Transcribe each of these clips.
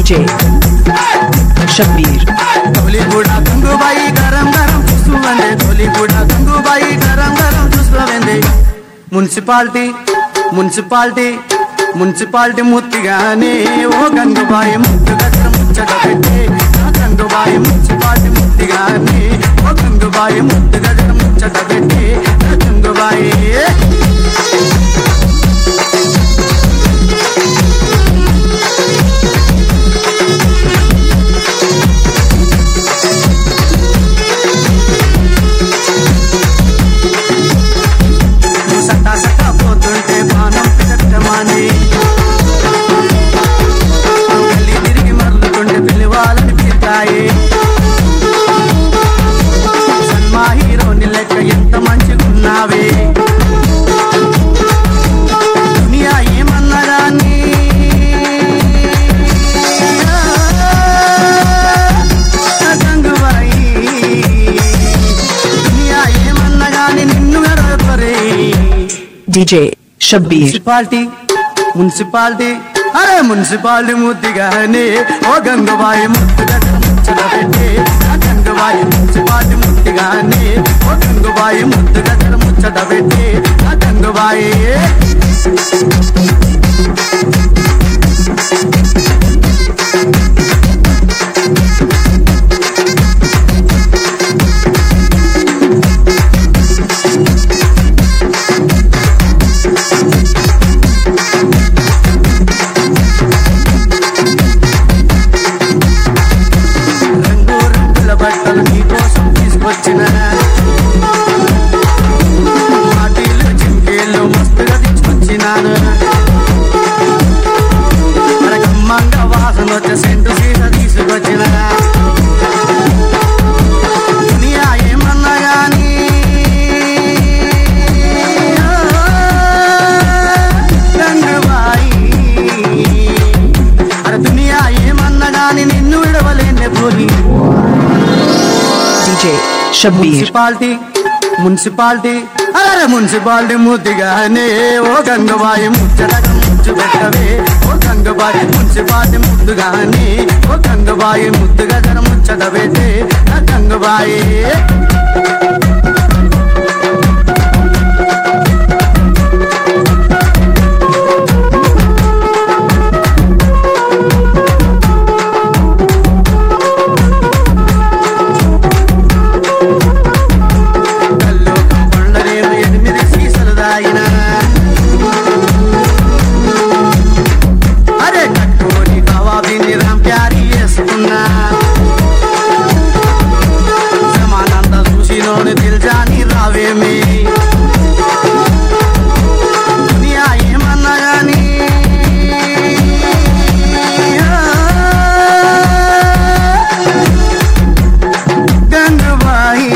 DJ Shabir తొలి కూడా గంగుబాయి గరం గరం చూస్తుందండి తొలి కూడా గంగుబాయి గరం గరం చూస్తుందండి మున్సిపాలిటీ మున్సిపాలిటీ మున్సిపాలిటీ ముత్తిగానే ఓ గంగుబాయి ముత్తు గట్ట ముచ్చట పెట్టి ఆ గంగుబాయి మున్సిపాలిటీ ముత్తిగానే ఓ గంగుబాయి ముత్తు గట్ట ముచ్చట పెట్టి ఆ గంగుబాయి నువ్వు సట్టా సట్టా పోతుంటే బాణం పెట్టమాని వెళ్ళి తిరిగి మరలుతుంటే పిలివాలని పిలుతాయి సన్మా హీరోని లెక్క ఎంత మంచిగున్నావే దునియా ఏమన్నా గానీ గంగుబాయి దునియా ఏమన్నా గానీ నిన్ను గడపరే DJ Shabir మున్సిపాలిటీ మున్సిపాలిటీ అరే మున్సిపాలిటీ ముద్దిగానే ఓ గంగబాయి ముద్దుగా ముచ్చట పెట్టి ఆ గంగబాయి మున్సిపాలిటీ ముద్దిగానే ఓ గంగబాయి ముద్దుగా ముచ్చట పెట్టి ఆ గంగబాయి రంగు రంగుల బట్టలు నీకోసం తీసుకొచ్చిన మాటీలు చింకేళ్ళు మస్తుగా తీసుకొచ్చినాను కమ్మంగా వాసన వచ్చే సెంటు సీస తీసుకొచ్చిన దునియా ఏమన్నా గానీ గంగుబాయి అరే దునియా ఏమన్నా గానీ నిన్ను విడవలేనే పోలి DJ Shabir మున్సిపాలిటీ మున్సిపాలిటీ అరే మున్సిపాలిటీ ముద్దుగానే ఓ గంగబాయి ముచ్చటగా ముచ్చు పెట్టవే ఓ గంగబాయి మున్సిపాలిటీ ముద్దుగానే ఓ గంగబాయి ముద్దుగా జర ముచ్చట పెట్టే నా గంగబాయి కల్లో కొండలేరు ఎనిమిది సీసలు దాగిన అరే కట్టుకొని కవాబిని రాంప్యారి వేసుకున్నా సమానంద చూసినోని దిల్జాని రావేమి దునియా ఏమన్నా గానీ గంగుబాయి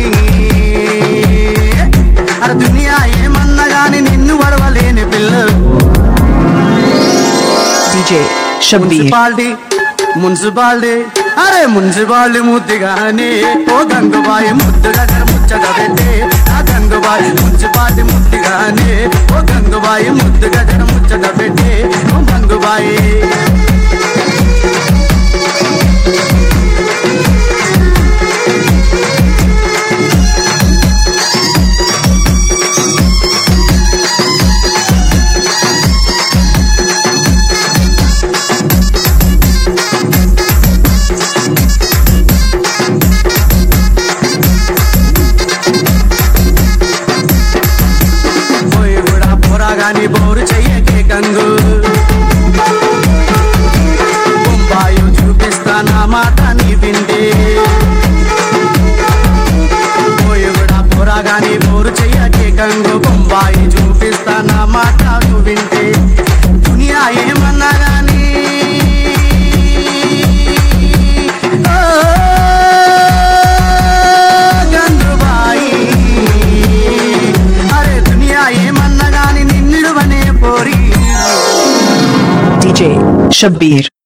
అరే దునియా ఏమన్నా గాని నిన్ను వడవలేని పిల్లలు DJ Shabir మున్సిపాలిటీ మున్సిపాలిటీ అరే మున్సిపాలిటీ ముద్దుగానే ఓ గంగుబాయి ముద్దుగా జర ముచ్చట పెట్టే ఆ గంగుబాయి మున్సిపాలిటీ ముద్దుగానే ఓ గంగుబాయి ముద్దుగా జర ముచ్చట పెట్టే ఓ గంగుబాయి పోయి కూడా పోరాగాని బోరు చెయ్యకే గంగు బొంబాయి చూపిస్తా నా మాట నీ వింటే పోయి కూడా పోరాగాని బోరు చెయ్యకే గంగు బొంబాయి చూపిస్తా నా మాట నువ్వు వింటే దునియా ఏమన్నా గానీ ఓ గంగుబాయి అరే దునియా ఏమన్నా గాని నిన్నుడువనే పోరి DJ Shabir